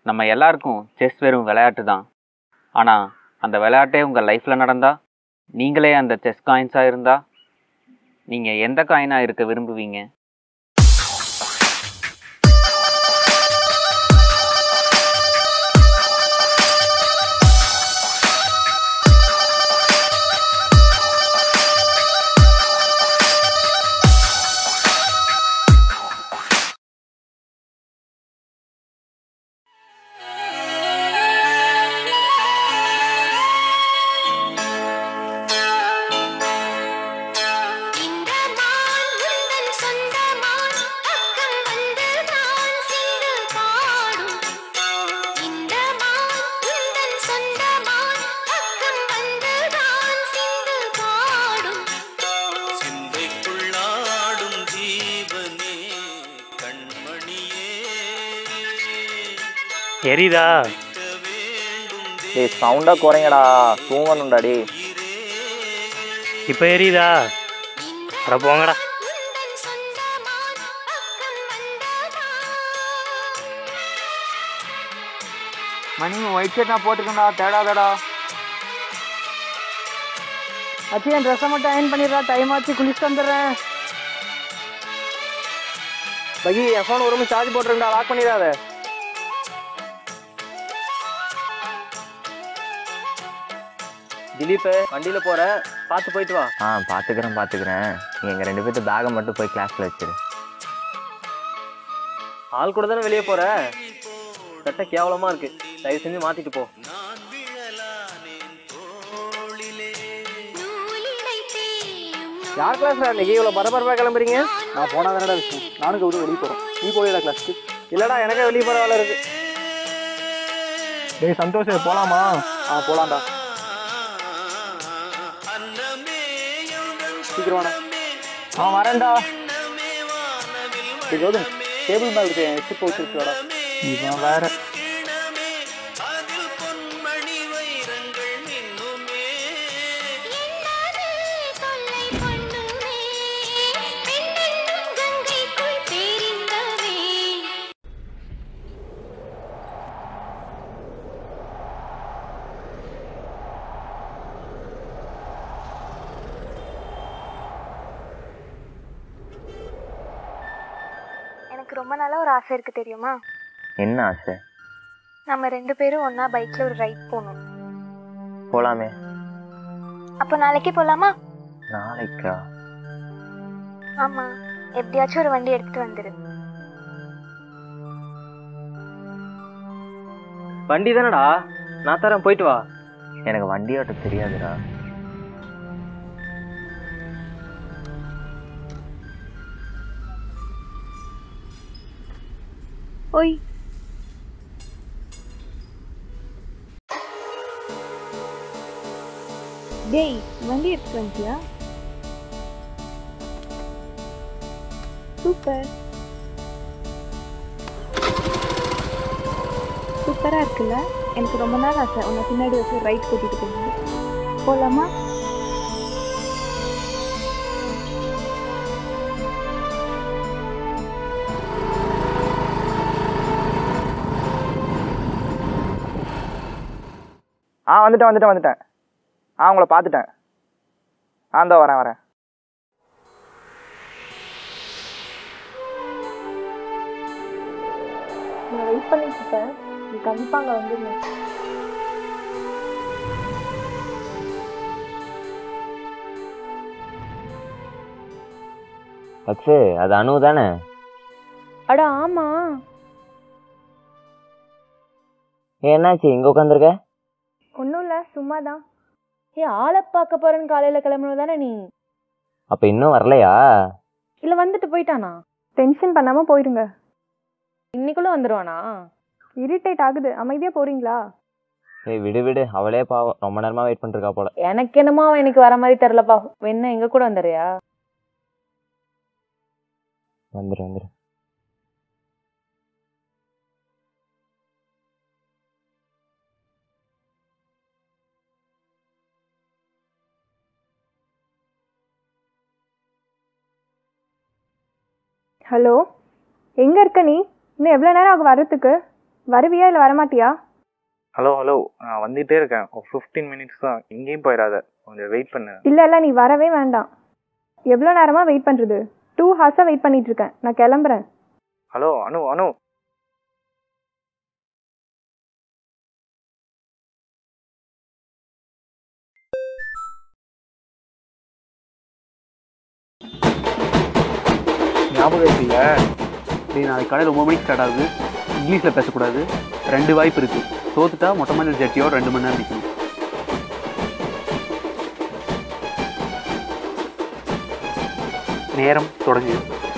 நம்ம எல்லாருக்கும் செஸ் வெறும் விளையாட்டு தான் ஆனால் அந்த விளையாட்டே உங்கள் லைஃப்பில் நடந்தா நீங்களே அந்த செஸ் காயின்ஸாக இருந்தா நீங்கள் எந்த காயினாக இருக்க விரும்புவீங்க இந்த மான் உந்தன் சொந்த மான் பக்கம் வந்து தான் சிந்து பாடும் இந்த மான் உந்தன் சொந்த மான் பக்கம் வந்து தான் சிந்து பாடும் சிந்தைக்குள்ளாடும் ஜீவனே கண்மணியே எரியுதா வேண்டும் டேய் சவுண்டாக குறைங்கடா தூங்கணும்டா டேய் இப்போ எரியுதா அட போங்கடா உந்தன் சொந்த மான் பக்கம் வந்ததான் மணி ஒயிட் ஷர்ட் நான் போட்டுக்கண்டா தேடாதடா அச்சி என் ட்ரெஸ்ஸை மட்டும் அயன் பண்ணிடுறா டைம் ஆச்சு குளிச்சுட்டு வந்துடுறேன் பகி என் ஃபோன் ஒரு நிமிஷம் சார்ஜ் போட்டுருந்தா லாக் பண்ணிடாத திலீப் வண்டியில் போற பார்த்து போயிட்டு வா ஆ பார்த்துக்கிறேன் பார்த்துக்கிறேன் நீ எங்கள் ரெண்டு பேர்த்து பேகை மட்டும் போய் கிளாஸில் வச்சிரு ஆள் கூட தானே வெளியே போற சட்டை கேவலமா இருக்கு தயவு செஞ்சு மாத்திட்டு போ நான் விழலானேன் தோளிலே நூலிடை தேயும் யார் கிளாஸ் இன்னைக்கு இவ்வளோ பரபரப்பாக கிளம்புறீங்க நான் போனா தானடா விஷயம் நானும் கௌரி வெளியே போகிறோம் நீ போயிடா கிளாஸ்க்கு இல்லடா எனக்கே வெளியே போகிற வேலை இருக்கு டேய் சந்தோஷ் போலாமா ஆ போலாம்டா அன்னமே எங்கள் சீக்கிரம் வாடா ஆ வரேன்டா டேய் கௌதம் டேபிள் மேல இருக்கு என் சிப் வச்சுருக்கோடா இவன் வேற கிணமே அதில் பொன்மணி வைரங்கள் மின்னுமே என்னது தொல்லை பண்ணுமே பெண்ணென்னும் கங்கைக்குள் பேரின்பமே எனக்கு ரொம்ப நாளாக ஒரு ஆசை இருக்குது தெரியுமா என்ன ஆசை நம்ம ரெண்டு பேரும் ஒன்றா பைக்கில் ஒரு ரைட் போகணும் போகலாமே அப்போ நாளைக்கே போகலாமா நாளைக்கா ஆமாம் எப்படியாச்சும் ஒரு வண்டி எடுத்துகிட்டு வந்துடு வண்டி தானடா நான் தரேன் போயிட்டு வா எனக்கு வண்டி ஓட்ட தெரியாதுடா ஓய் டேய் வண்டி எடுத்துட்டு வந்துட்டியா சூப்பர் சூப்பராக இருக்குல்ல எனக்கு ரொம்ப நாள் ஆசை உன்னை பின்னாடி வச்சு ரைட் கூட்டிகிட்டு போகணும் போகலாமா ஆ வந்துட்டேன் வந்துட்டேன் வந்துட்டேன் ஆ உங்களை பார்த்துட்டேன் ஆ இந்தா வரேன் வரேன் நான் வெயிட் பண்ணிட்டு இருப்பேன் நீ கண்டிப்பாக அங்கே வந்துடணும் அக்ஷே அது அனு தானே அடா ஆமா என்னாச்சு இங்கே உட்காந்துருக்க ஒன்றும் இல்லை சும்மா தான் ஏ ஆளை பார்க்க போறேன்னு காலையில கிளம்பணும் தானே நீ அப்போ இன்னும் வரலையா இல்ல வந்துட்டு போயிட்டானா டென்ஷன் பண்ணாமல் போயிடுங்க இன்னைக்குள்ள வந்துருவானா இரிட்டேட் ஆகுது அமைதியாக போகிறீங்களா ஏய் விடு விடு அவளே பாவம் ரொம்ப நேரமாக வெயிட் பண்ணிருக்கா போல எனக்கு என்னமோ அவன் எனக்கு வர மாதிரி தெரியலப்பா என்ன எங்க கூட வந்துறியா வந்துரு வந்துரு ஹலோ எங்கே இருக்க நீ இன்னும் எவ்வளோ நேரம் ஆகும் வர்றதுக்கு வருவியா இல்லை வரமாட்டியா ஹலோ ஹலோ நான் வந்துட்டே இருக்கேன் ஒரு ஃபிஃப்டீன் மினிட்ஸ் தான் எங்கேயும் போயிடாத கொஞ்சம் வெயிட் பண்ணு இல்லை இல்லை நீ வரவே வேண்டாம் எவ்வளோ நேரமாக வெயிட் பண்ணுறது டூ ஹார்ஸாக வெயிட் பண்ணிட்டு இருக்கேன் நான் கிளம்புறேன் ஹலோ அனு அனு ஞாபகம் இருக்குல்ல டேய் நாளைக்கு காலையில் ஒம்பது மணிக்கு ஸ்டார்ட் ஆகுது இங்கிலீஷில் பேசக்கூடாது ரெண்டு வாய்ப்பு இருக்குது தோத்துட்டா மொட்டை மஞ்சள் ஜட்டியோட ரெண்டு மணி நேரம் நிற்கணும் நேரம் தொடங்கு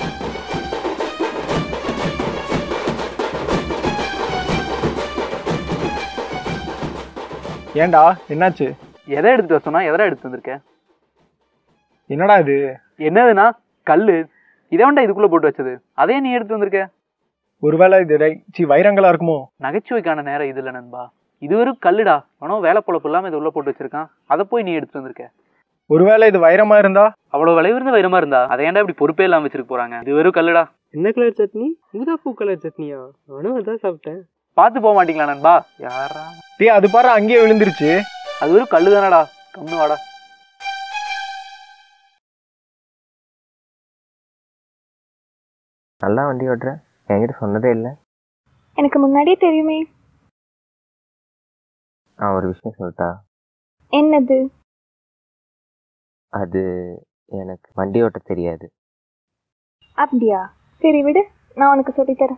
ஏன்டா என்னாச்சு எதை எடுத்துட்டு வர சொன்னா எதை எடுத்து வந்திருக்க என்னடா இது என்னதுன்னா கல்லு இதை வேண்டா இதுக்குள்ளே போட்டு வச்சது அதே நீ எடுத்து வந்திருக்க ஒருவேளை இது டை சி வைரங்களா இருக்குமோ நகைச்சுவைக்கான நேரம் இது இல்லை நண்பா இது வெறும் கல்லுடா ஆனால் வேலை பொழப்பு இல்லாமல் இதை உள்ளே போட்டு வச்சிருக்கான் அதை போய் நீ எடுத்து வந்திருக்க ஒருவேளை இது வைரமா இருந்தா அவ்வளோ விளைவிருந்த வைரமா இருந்தா அதை ஏன்டா இப்படி பொறுப்பே இல்லாமல் வச்சிருக்க போறாங்க இது வெறும் கல்லுடா என்ன கலர் சட்னி ஊதா பூ கலர் சட்னியா நானும் அதான் சாப்பிட்டேன் பார்த்து போக மாட்டீங்களா நண்பா யாரா டேய் அது பாரு அங்கேயே விழுந்துருச்சு அது வெறும் கல்லு தானடா கம்மு வாடா நல்லா வண்டி ஓட்டுற என்கிட்ட சொன்னதே இல்லை எனக்கு முன்னாடியே தெரியுமே நான் ஒரு விஷயம் சொல்லட்டா என்னது அது எனக்கு வண்டி ஓட்ட தெரியாது அப்படியா சரி விடு நான் உனக்கு சொல்லித்தரேன்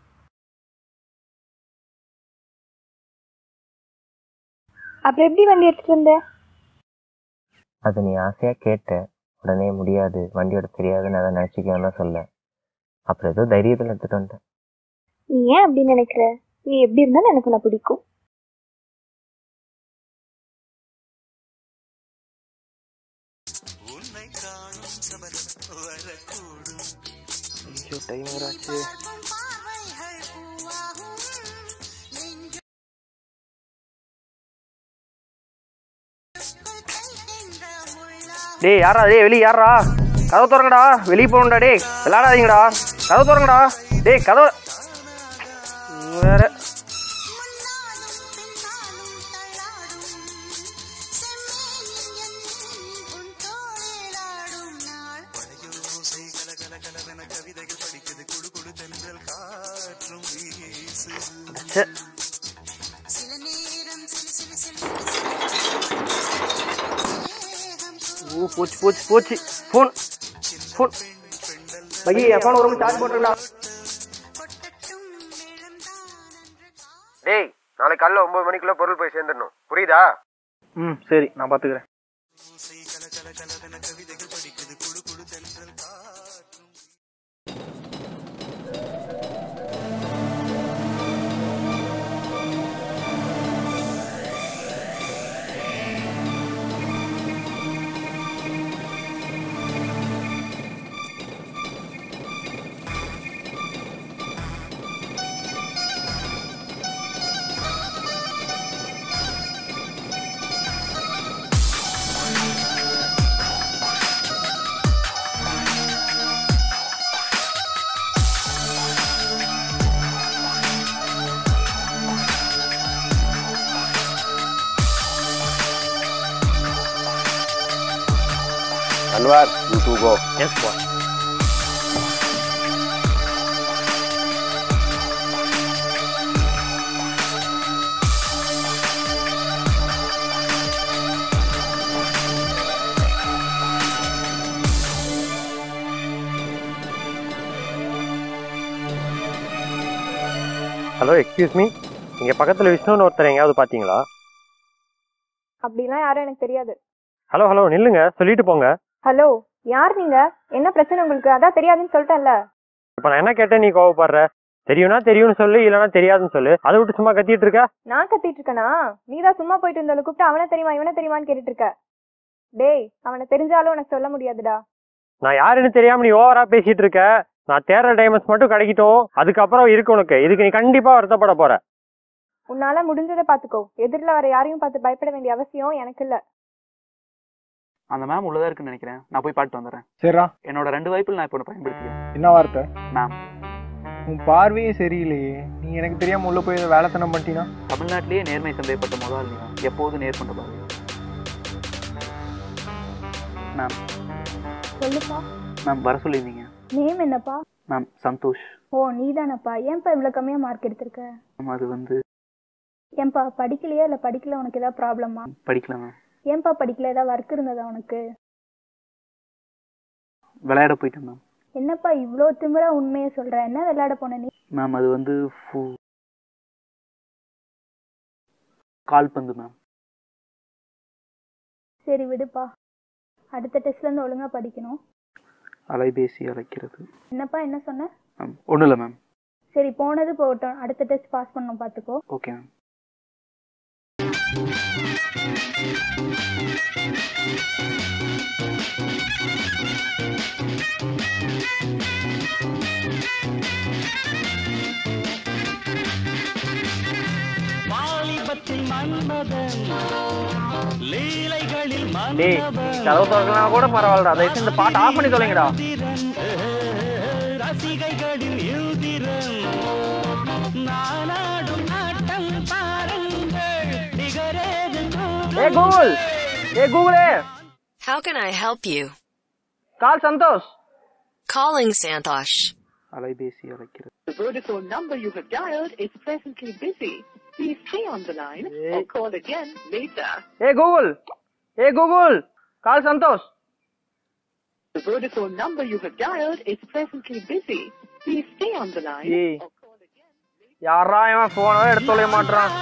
அப்புறம் எப்படி வண்டி எடுத்துட்டு வந்த அது நீ ஆசையாக கேட்ட உடனே முடியாது வண்டி ஓட்ட தெரியாதுன்னு அதை நினச்சிக்கணும்னு சொல்ல அப்புறம் ஏதோ தைரியத்தில் எடுத்துகிட்டு வந்துட்டேன் நீ ஏன் அப்படி நினைக்கிற நீ எப்படி இருந்தாலும் எனக்கு உன்னை பிடிக்கும் ஐயோ டைம் வராச்சு டேய் யாரா டேய் வெளிய யாரா கதவு திறங்கடா வெளிய போகணும்டா டேய் விளையாடாதீங்கடா கதவு திறங்கடா டேய் கதவு வேற ச்சே. ஓ போச்சு போச்சு போச்சு ஃபோன் ஃபோன் மகி என் ஃபோன் ஒரு சார்ஜ் போட்டுருடா டேய் நாளைக்கு காலைல ஒன்பது மணிக்குள்ள பொருள் போய் சேர்ந்துடணும் புரியுதா ம் சரி நான் பார்த்துக்கிறேன் Anwar you to go yes பா ஹலோ எக்ஸ்கியூஸ் மீ இங்கே பக்கத்தில் விஷ்ணுன்னு ஒருத்தர் எங்கேயாவது பார்த்தீங்களா அப்படிலாம் யாரும் எனக்கு தெரியாது ஹலோ ஹலோ நில்லுங்க சொல்லிட்டு போங்க ஹலோ யார் நீங்க என்ன பிரச்சனை உங்களுக்கு அதான் தெரியாதுன்னு சொல்லிட்டேன்ல இப்போ நான் என்ன கேட்டேன் நீ கோவப்படுற தெரியும்னா தெரியும்னு சொல்லு இல்லைன்னா தெரியாதுன்னு சொல்லு அதை விட்டு சும்மா கத்திட்டு இருக்க நான் கத்திட்டு இருக்கேனா நீதான் சும்மா போயிட்டு இருந்தவளை கூப்பிட்டு அவனை தெரியுமா இவனை தெரியுமான்னு கேட்டுட்டு இருக்க டேய் அவனை தெரிஞ்சாலும் உனக்கு சொல்ல முடியாதுடா நான் யாருன்னு தெரியாம நீ ஓவரா பேசிட்டு இருக்க நான் தேடுற டைமண்ட்ஸ் மட்டும் கிடைக்கட்டும் அதுக்கப்புறம் இருக்கு உனக்கு இதுக்கு நீ கண்டிப்பா வருத்தப்பட போற உன்னால முடிஞ்சதை பாத்துக்கோ எதிரில் வர யாரையும் பார்த்து பயப்பட வேண்டிய அவசியம் எனக்கு இல்ல அந்த மேம் உள்ளதா இருக்குன்னு நினைக்கிறேன் நான் போய் பாட்டு வந்துடுறேன் சரிடா என்னோட ரெண்டு வாய்ப்பில் நான் இப்போ பயன்படுத்திக்கிறேன் என்ன வார்த்தை மேம் உன் பார்வையே சரியில்லையே நீ எனக்கு தெரியாம உள்ள போய் ஏதோ வேலைத்தனம் பண்ணிட்டீனா தமிழ்நாட்டிலேயே நேர்மை சந்தேகப்பட்ட முதல் நீ எப்போதும் நேர்கொண்ட பாரு மேம் சொல்லுப்பா மேம் வர சொல்லியிருந்தீங்க நேம் என்னப்பா மேம் சந்தோஷ் ஓ நீதானப்பா ஏன்பா இவ்வளோ கம்மியாக மார்க் எடுத்திருக்க மேம் அது வந்து ஏன்பா படிக்கலையா இல்லை படிக்கல உனக்கு ஏதாவது ப்ராப்ளமா படிக்கல மேம் ஏன்பா படிக்கல ஏதாவது ஒர்க் இருந்ததா உனக்கு விளையாட போயிட்டேன் மேம் என்னப்பா இவ்வளோ திமிரா உண்மையை சொல்ற என்ன விளையாட போன நீ மேம் அது வந்து ஃபு- கால்பந்து மேம் சரி விடுப்பா அடுத்த டெஸ்ட்ல இருந்து ஒழுங்கா படிக்கணும் அலைபேசி அழைக்கிறது என்னப்பா என்ன சொன்ன மேம் ஒன்றும் இல்லை மேம் சரி போனது போகட்டும் அடுத்த டெஸ்ட் பாஸ் பண்ணணும் பார்த்துக்கோ ஓகே மேம் வாலிபத்தில் மன்மதன் லீலைகளில் டேய் கதவு திறக்கலாம் கூட பரவாயில்லடா தயவுசெய்து இந்த பாட்டு ஆஃப் பண்ணி தொலைங்கடா ரசிகைகளில் எழுதிரன் நானாடும் ஆட்டம் பாருங்கள் நிகரேது ஏ கூகுள் ஏ கூகுளே How can I help you? Call Santosh Calling Santosh. அலைபேசி அழைக்கிறது The Vodafone number you have dialed is presently busy. Please stay on the line or call again later. ஏ கூகுள் ஏ Google call Santosh The Vodafone number you have dialed is presently busy. Please stay on the line. ஏய் யாரா இவன் போனவே எடுத்து தொலைய மாட்டான்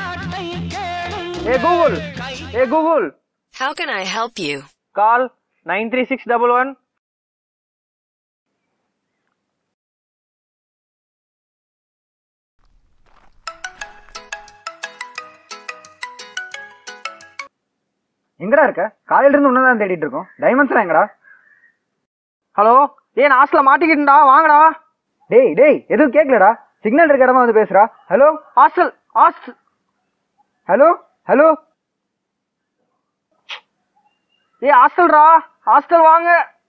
ஏ Google ஏ Google How can I help you? Call nine three six double one எங்கடா இருக்க காலையில இருந்து உன்னதான் தேடிட்டு இருக்கோம் டைமண்ட்ஸ்லாம் எங்கடா ஹலோ ஏய் நான் ஹாஸ்டல்ல மாட்டிக்கிட்டா வாங்கடா டேய் டேய் எதுவும் கேட்கலடா சிக்னல் இருக்க இடமா வந்து பேசுறா hello hostel hostel hello hello ஏய் ஹாஸ்டல்ரா ஹாஸ்டல் வாங்க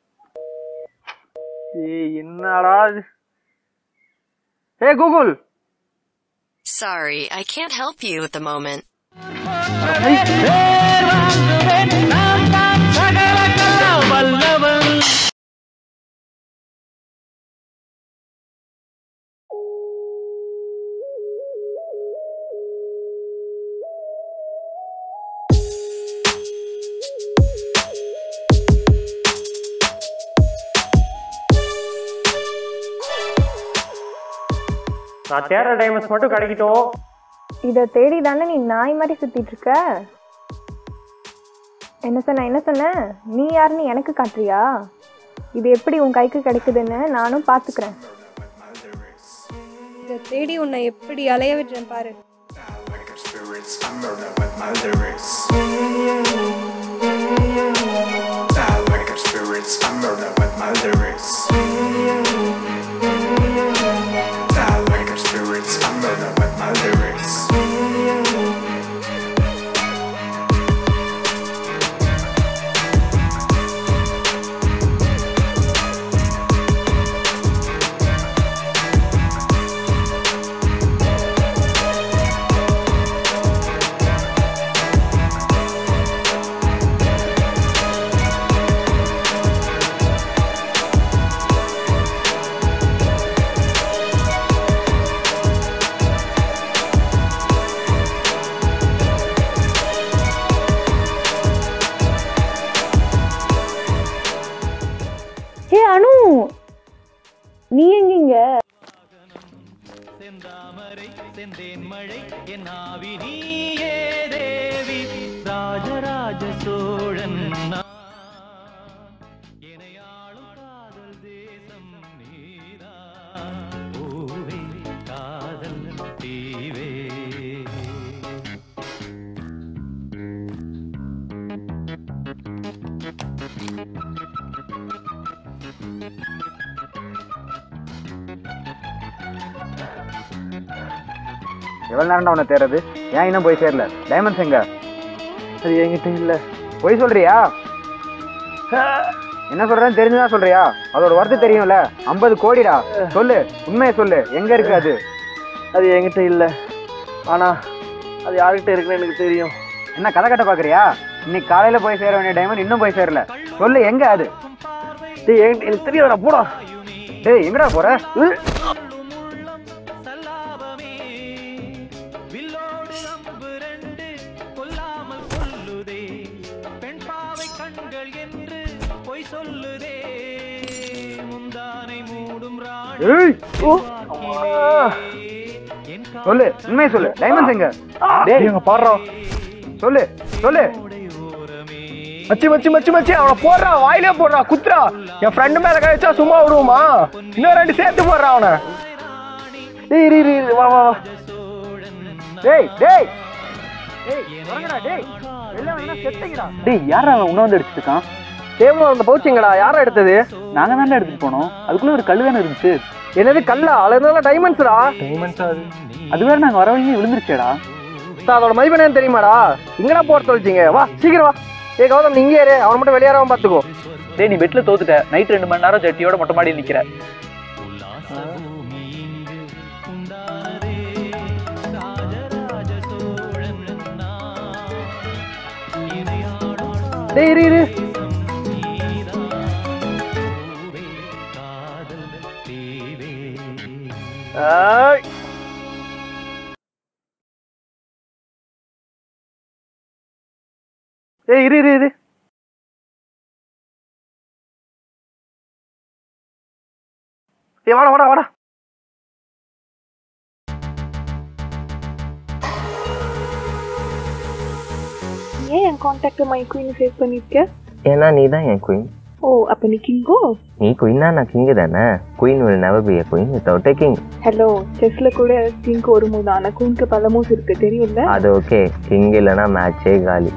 ஏய் என்னடா இது ஏய் Google Sorry, I can't help you at the moment. வல்லவன் நான் தேடுற டைமண்ட்ஸ் மட்டும் கிடைக்கட்டும் இதை தேடி தானே நீ நாய் மாதிரி சுத்திட்டு இருக்க என்ன சொன்ன என்ன சொன்ன நீ யாருன்னு எனக்கு காட்டுறியா இது எப்படி உன் கைக்கு கிடைக்குதுன்னு நானும் பார்த்துக்கிறேன் இதை தேடி உன்னை எப்படி அலைய விடுறேன் பாரு spirits, I murder with my lyrics. I wake up spirits, I murder with my lyrics. I wake up spirits, I murder with my lyrics. ஹே அனு நீ எங்கீங்க செந்தாமரை செந்தேன் மழை என் ஆவி நீயே தேவி ராஜராஜ சோழன் நான். எனையாளும் காதல் தேசம் நீதான் பூவே காதல் தீவே எவ்வளவு நேரம்டா உன்னை தேடுறது ஏன் இன்னும் போய் சேரல டைமண்ட்ஸ் எங்க அது என்கிட்ட இல்ல போய் சொல்றியா என்ன சொல்றேன்னு தெரிஞ்சுதான் சொல்றியா அதோட ஒர்த்து தெரியும்ல ஐம்பது கோடிடா சொல்லு உண்மையை சொல்லு எங்க இருக்கு அது அது என்கிட்ட இல்லை ஆனா அது யார்கிட்ட இருக்குன்னு எனக்கு தெரியும் என்ன கதை கட்ட பாக்குறியா இன்னைக்கு காலையில போய் சேர வேண்டிய டைமண்ட் இன்னும் போய் சேரல சொல்லு எங்க அது டேய் என்கிட்ட எனக்கு தெரியாதா போடா டேய் எங்கடா போற உ. ஏய். சொல்லு உண்மையை சொல்லு டைமண்ட்ஸ் எங்க டேய் எங்க பாடுறா சொல்லு சொல்லு மச்சி மச்சி மச்சி மச்சி அவனை போடுறா வாயிலே போடுறா குத்துறா என் ஃப்ரெண்டு மேல கை வச்சா சும்மா விடுவோமா இன்னும் ரெண்டு சேர்த்து போடுறா அவனை டேய் இரு இரு இரு, வா வா வா டேய் டேய் டேய் வரங்கடா டேய் எல்லாம் வேணா செத்துங்கடா டேய் யாரா அவன் உன்ன வந்து அடிச்சிட்டு இருக்கான் டேபிள் அந்த பவுச்சிங்கடா யாரா எடுத்தது நாங்க தானே எடுத்துட்டு போனோம் அதுக்குள்ள ஒரு கல் தானே இருந்துச்சு என்னது கல்லா அதுல டைமண்ட்ஸ்டா டைமண்ட்ஸ் அது அது வேற நாங்க வர வழியே விழுந்துருச்சேடா அதோட மதிப்பு என்னன்னு தெரியுமாடா இங்கடா போட தொலைச்சிங்க வா சீக்கிரம் வா ஏ கௌதம் நீங்க ஏறு அவன் மட்டும் வெளியேறாம பாத்துக்கோ டேய் நீ பெட்ல தோத்துட்ட நைட் ரெண்டு மணி நேரம் ஜட்டியோட மொட்டை மாடியில் நிக்கிற டேய் இரு இரு ஆய். ஏய் இரு இரு இரு ஏய் வாடா வாடா வாடா ஏன் என் காண்டாக்ட் மை குயின் சேவ் பண்ணிருக்க ஏன்னா நீ தான் என் குயின் ஓ அப்ப நீ கிங்கோ நீ குயின்னா நான் கிங்கு தானே queen will never be a queen without a king hello செஸ்ல கூட கிங்க்கு ஒரு மூணு ஆனா குயின்க்கு பல மூஸ் இருக்கு தெரியும்ல அது ஓகே கிங் இல்லைன்னா மேட்சே காலி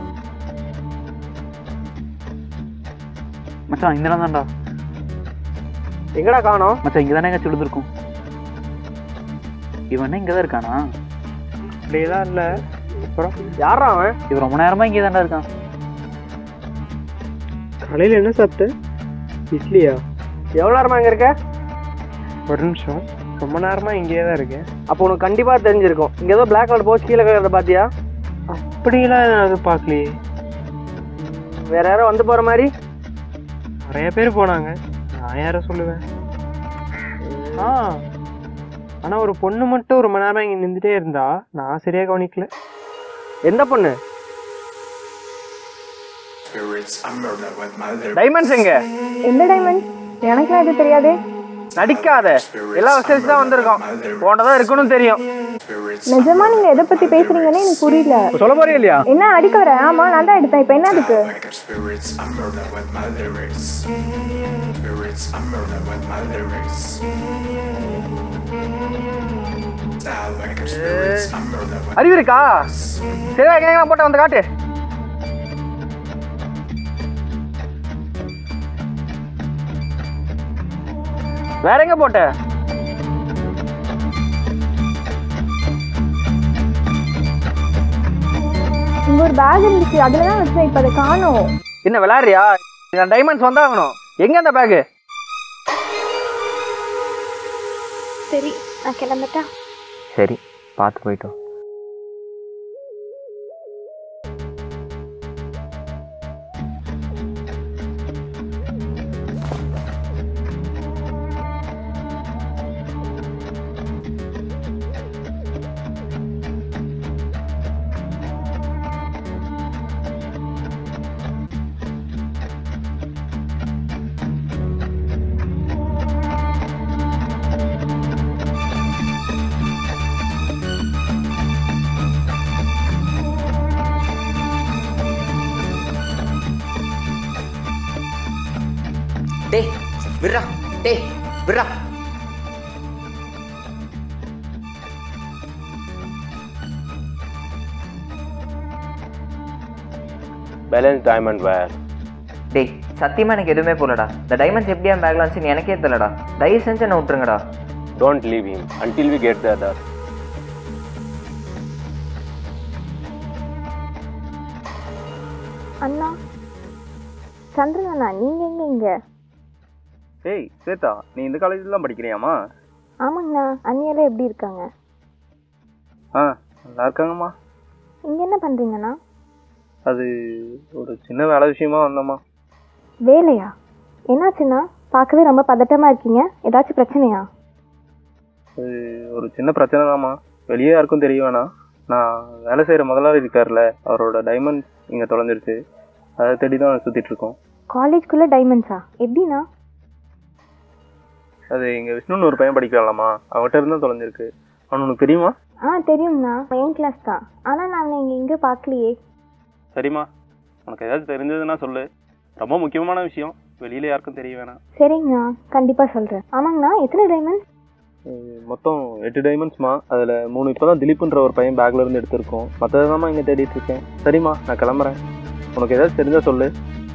மச்சான் இந்த தான்டா எங்கடா காணோம் மச்சான் இங்க தானே எங்க விழுந்திருக்கும் இவன் என்ன இங்க தான் இருக்கானா அப்படியெல்லாம் இல்ல அப்புறம் யாரா அவன் இவன் ரொம்ப நேரமா இங்கே தான்டா இருக்கான் காலையில என்ன சாப்பிட்ட இட்லியா எவ்வளோ நேரமா இங்க இருக்க ஒரு நிமிஷம் ரொம்ப நேரமா இங்கேயே தான் இருக்கேன் அப்போ உனக்கு கண்டிப்பா தெரிஞ்சிருக்கும் இங்க ஏதோ பிளாக் கலர் போச்சு கீழே கிடக்கிறத பாத்தியா அப்படியெல்லாம் நான் அது பார்க்கலையே வேற யாரோ வந்து போற மாதிரி நிறைய பேர் போனாங்க நான் யார சொல்லுவேன் ஆ ஆனா ஒரு பொண்ணு மட்டும் ரொம்ப நேரம் இங்க நின்றுட்டே இருந்தா நான் சரியா கவனிக்கல எந்த பொண்ணு Spirits, I'm murdered with my lyrics. Diamonds எங்க எந்த டைமண்ட் எனக்குலாம் இது தெரியாதே நடிக்காத எல்லா விஷயத்துக்கு தான் வந்திருக்கோம் போனதான் இருக்கணும் தெரியும் நிஜமா நீங்க எதை பத்தி பேசுறீங்கன்னு எனக்கு புரியல சொல்ல போறியா இல்லையா என்ன அடிக்க வர ஆமா நான் தான் எடுத்தேன் இப்ப என்ன அதுக்கு Wake up, spirits, I'm murdered with my lyrics. Spirits, I'm murdered with my lyrics. Now, wake up, spirits, I'm murdered with அறிவு இருக்கா சரி எங்க போட்ட வந்து காட்டு வேற எங்க போட்ட இங்க ஒரு பேக் இருந்துச்சு அதுல தான் வச்சேன் இப்ப அதை காணோம் என்ன விளையாடுறியா டைமண்ட்ஸ் வந்தாகணும் எங்க அந்த பேகு சரி நான் கிளம்பட்டா சரி பார்த்து போயிட்டோம் டேய் விட்றா டேய் விட்றா பேலன்ஸ் டைமண்ட் வேர் டேய் சத்தியமா எனக்கு எதுவுமே போலடா இந்த டைமண்ட்ஸ் எப்படி என் பேக்ல வந்துச்சுன்னு எனக்கே தெரியலடா தயவு செஞ்சு என்ன விட்டுருங்கடா don't leave him until we get the other அண்ணா சந்திரன் அண்ணா நீங்க எங்க இங்க ஏய் ஸ்வேதா நீ இந்த காலேஜில் தான் படிக்கிறியாம்மா ஆமாங்கண்ணா அண்ணியெல்லாம் எப்படி இருக்காங்க ஆ நல்லா இருக்காங்கம்மா இங்க என்ன பண்றீங்கண்ணா அது ஒரு சின்ன வேலை விஷயமா வந்தம்மா வேலையா என்னாச்சுண்ணா பார்க்கவே ரொம்ப பதட்டமா இருக்கீங்க ஏதாச்சும் பிரச்சனையா அது ஒரு சின்ன பிரச்சனை தாம்மா வெளியே யாருக்கும் தெரிய வேணாம் நான் வேலை செய்கிற முதலாளி இருக்கார்ல அவரோட டைமண்ட் இங்கே தொலைஞ்சிருச்சு அதை தேடி தான் சுற்றிட்டு இருக்கோம் காலேஜ்குள்ள டைமண்ட்ஸா எப்படிண்ணா அது இங்கே விஷ்ணுன்னு ஒரு பையன் படிக்கிறாளாம்மா அவன்கிட்ட இருந்து தான் தொலைஞ்சிருக்கு அவன் உனக்கு தெரியுமா ஆ தெரியும்ண்ணா என் கிளாஸ் தான் ஆனா நான் அவனை இங்க எங்க பார்க்கலையே சரிம்மா உனக்கு ஏதாச்சும் தெரிஞ்சதுன்னா சொல்லு ரொம்ப முக்கியமான விஷயம் வெளியில யாருக்கும் தெரிய வேணாம் சரிங்கண்ணா கண்டிப்பா சொல்றேன் ஆமாங்கண்ணா எத்தனை டைமண்ட்ஸ் அஹ் மொத்தம் எட்டு டைமண்ட்ஸ்மா அதில் மூணு இப்போ தான் திலீப்ன்ற ஒரு பையன் பேக்ல இருந்து எடுத்திருக்கோம் மற்றதாம்மா இங்கே தேடிட்டு இருக்கேன் சரிம்மா நான் கிளம்புறேன் உனக்கு ஏதாச்சும் தெரிஞ்சா சொல்லு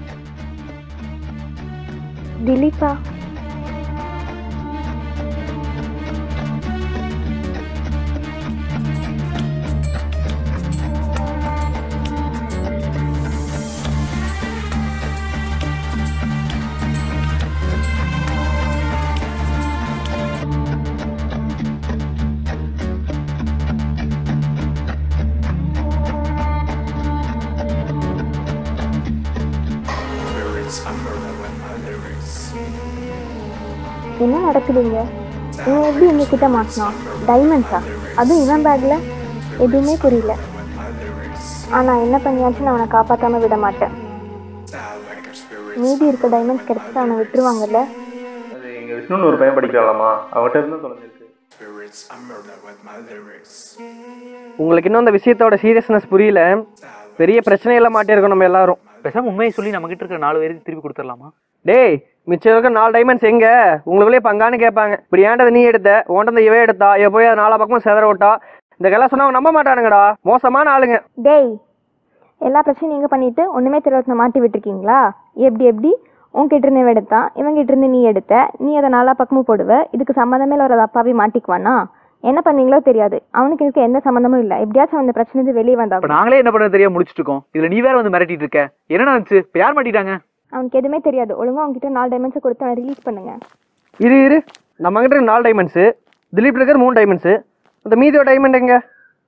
திலீப்பா Lyrics, I'm murder with my lyrics. என்ன நடக்குதுங்க இவன் எப்படி எங்க கிட்ட மாட்டினான் டைமண்ட்ஸா அதுவும் இவன் பேக்ல எதுவுமே புரியல ஆனா என்ன பண்ணியாச்சு நான் அவனை காப்பாத்தாம விட மாட்டேன் மீதி இருக்க டைமண்ட்ஸ் கிடைச்சிட்டு அவனை விட்டுருவாங்கல்ல அது இங்கே விஷ்ணுன்னு ஒரு பையன் படிக்கிறாளாம்மா அவன்கிட்ட இருந்து தொலைஞ்சிருக்கு Lyrics, I'm murder with my lyrics. உங்களுக்கு இன்னும் அந்த விஷயத்தோட சீரியஸ்னஸ் புரியல பெரிய பிரச்சனையில மாட்டியிருக்கோம் நம்ம எல்லாரும் பேசாம உண்மையை சொல்லி நம்ம கிட்ட இருக்கிற நாலு பேருக்கு திருப்பி கொடுத்துடலாமா டேய் மிச்சம் இருக்க நாலு டைமண்ட்ஸ் எங்க உங்களுக்குள்ளே பங்கான்னு கேட்பாங்க இப்படி ஏன்டதை நீ எடுத்த உன்டந்த இவ எடுத்தா இவ போய் அதை நாலா பக்கமும் செதற விட்டா இந்த கெல்லாம் சொன்னா அவங்க நம்ப மாட்டானுங்கடா மோசமான ஆளுங்க டேய் எல்லா பிரச்சனையும் நீங்க பண்ணிட்டு ஒண்ணுமே தெரியாத மாட்டி விட்டுருக்கீங்களா எப்படி எப்படி உன்கிட்ட இருந்து இவன் எடுத்தான் இவன் கிட்ட இருந்து நீ எடுத்த நீ அதை நாலா பக்கமும் போடுவ இதுக்கு சம்மந்தமே இல்லை ஒரு அப்பாவே மாட்டிக்குவானா என்ன பண்ணீங்களோ தெரியாது அவனுக்கு இதுக்கு எந்த சம்மந்தமும் இல்லை எப்படியாச்சும் அந்த பிரச்சனை இருந்து வெளியே வந்தா இப்ப நாங்களே என்ன பண்ண தெரியாம முடிச்சிட்டு இருக்கோம் இதுல நீ வேற வந்து மிரட்டிட்டு இருக்க என்ன நடந்துச்சு இப்ப யார் மாட்டிட்டாங்க அவனுக்கு எதுவுமே தெரியாது ஒழுங்கா அவன்கிட்ட நாலு டைமண்ட்ஸை கொடுத்து அவனை ரிலீஸ் பண்ணுங்க இரு இரு நம்ம கிட்ட இருக்க நாலு டைமண்ட்ஸு திலீப் இருக்கிற மூணு டைமண்ட்ஸு அந்த மீதியோட டைமண்ட் எங்க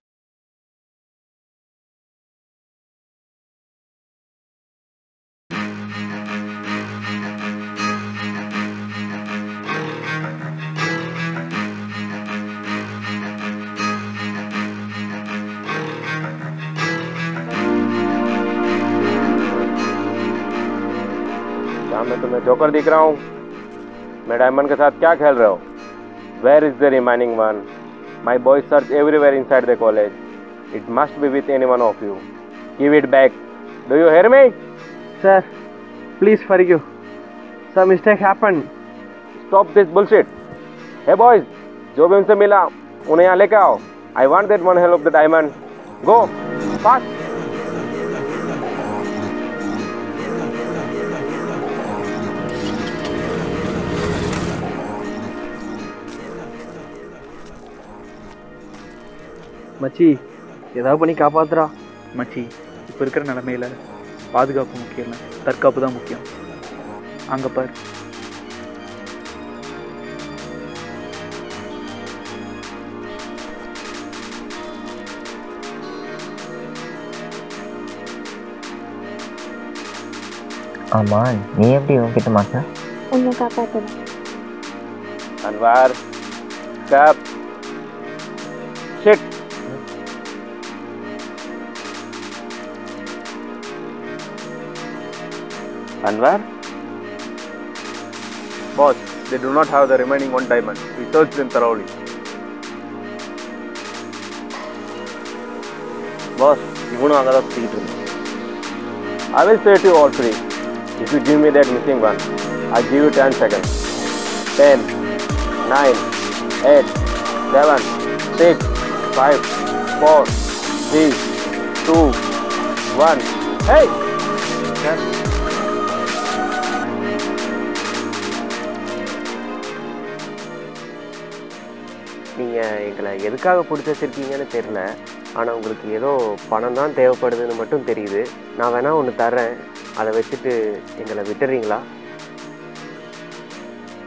क्या मैं तुम्हें जोकर दिख रहा हूँ मैं डायमंड के साथ क्या खेल रहे हो where is the remaining one my boys search everywhere inside the college it must be with any one of you give it back do you hear me sir please forgive sir mistake happen stop this bullshit hey boys जो भी उनसे मिला उन्हें यहाँ लेके आओ I want that one hell of the diamond go fast மச்சி ஏதாவது பண்ணி காப்பாத்துறா மச்சி இப்ப இருக்கிற நிலைமையில பாதுகாப்பு முக்கியம் இல்லை தற்காப்பு தான் முக்கியம் அங்க பார் ஆமா நீ எப்படி உன்கிட்ட மாட்டின உன்னை காப்பாற்றணும் Anwar, stop. Shit. Anwar? Boss, they do not have the remaining one diamond. We searched them thoroughly. Boss, இவனும் அங்கே தான் சுற்றிக்கிட்டு இருந்தான் I will set you all free. If you give me that missing one, I'll give you 10 seconds. 10, 9, 8, 7, 6, 5, 4, 3, 2, 1. Hey! நீங்கள் எங்களை எதுக்காக பிடிச்சி வச்சிருக்கீங்கன்னு தெரில ஆனால் உங்களுக்கு ஏதோ பணம் தான் தேவைப்படுதுன்னு மட்டும் தெரியுது நான் வேணா ஒன்று தரேன் அதை வச்சுட்டு எங்களை விட்டுறீங்களா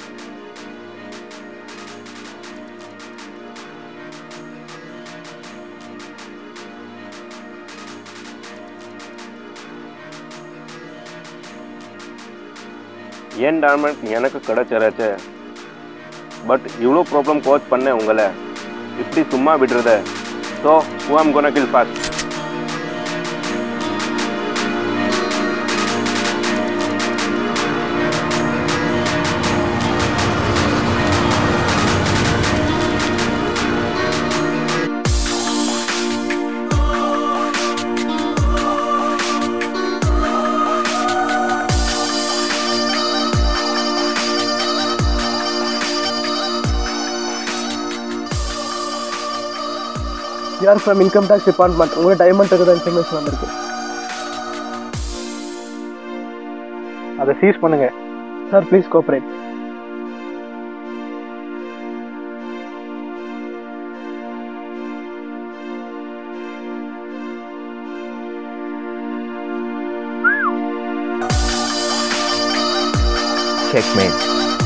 என் டைமண்ட் எனக்கு கிடைச்சிருச்சு பட் இவ்வளோ ப்ராப்ளம் கோச் பண்ணேன் உங்களை இப்படி சும்மா விடுறத so who am gonna kill fast யார் ஃப்ரம் இன்கம் டேக்ஸ் டிபார்ட்மெண்ட் உங்களுக்கு டைமண்ட் தான் இன்ஃபர்மேஷன் வந்திருக்கு அதை சீஸ் பண்ணுங்க sir please cooperate checkmate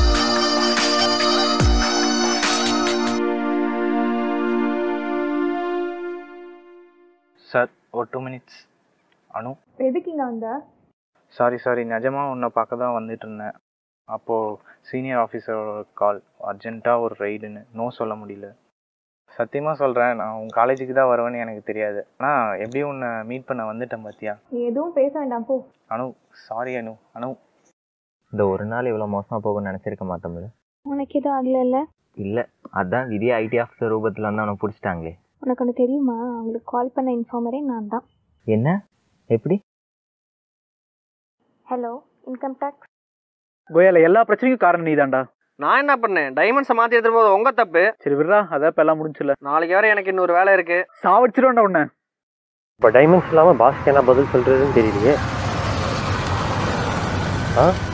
sir ஒரு டூ மினிட்ஸ் அனு எதுக்கு இங்கே வந்த சாரி சாரி நிஜமாக உன்னை பார்க்க தான் வந்துட்டு இருந்தேன் அப்போது சீனியர் ஆஃபீஸரோட கால் அர்ஜென்ட்டாக ஒரு ரைடுன்னு நோ சொல்ல முடியல சத்தியமாக சொல்கிறேன் நான் உன் காலேஜுக்கு தான் வருவேன்னு எனக்கு தெரியாது ஆனால் எப்படியும் உன்னை மீட் பண்ண வந்துட்டேன் பார்த்தியா நீ எதுவும் பேச வேண்டாம் போ அனு சாரி அனு அனு இந்த ஒரு நாள் இவ்வளோ மோசமாக போகும்னு நினச்சிருக்க மாட்டோம்ல உனக்கு எதுவும் ஆகல இல்லை இல்லை அதான் விதி ஐடி ஆஃபீஸர் ரூபத்தில் வந்து அவனை பிடிச்சிட்டாங்களே உனக்கு ஒன்று தெரியுமா அவங்களுக்கு கால் பண்ண இன்ஃபார்மரே நான் தான் என்ன எப்படி ஹலோ இன்கம் டேக்ஸ் கோயால எல்லா பிரச்சனைக்கும் காரணம் நீதான்டா நான் என்ன பண்ணேன் டைமண்ட்ஸை மாற்றி எடுத்துட்டு போது உங்க தப்பு சரி விட்றா அதான் இப்போ எல்லாம் முடிஞ்சில்ல நாளைக்கு வேற எனக்கு இன்னொரு வேலை இருக்கு சாவடிச்சிருவேன்டா உன்னை இப்போ டைமண்ட்ஸ் இல்லாமல் பாஸ்க்கு என்ன பதில் சொல்கிறதுன்னு தெரியலையே ஆ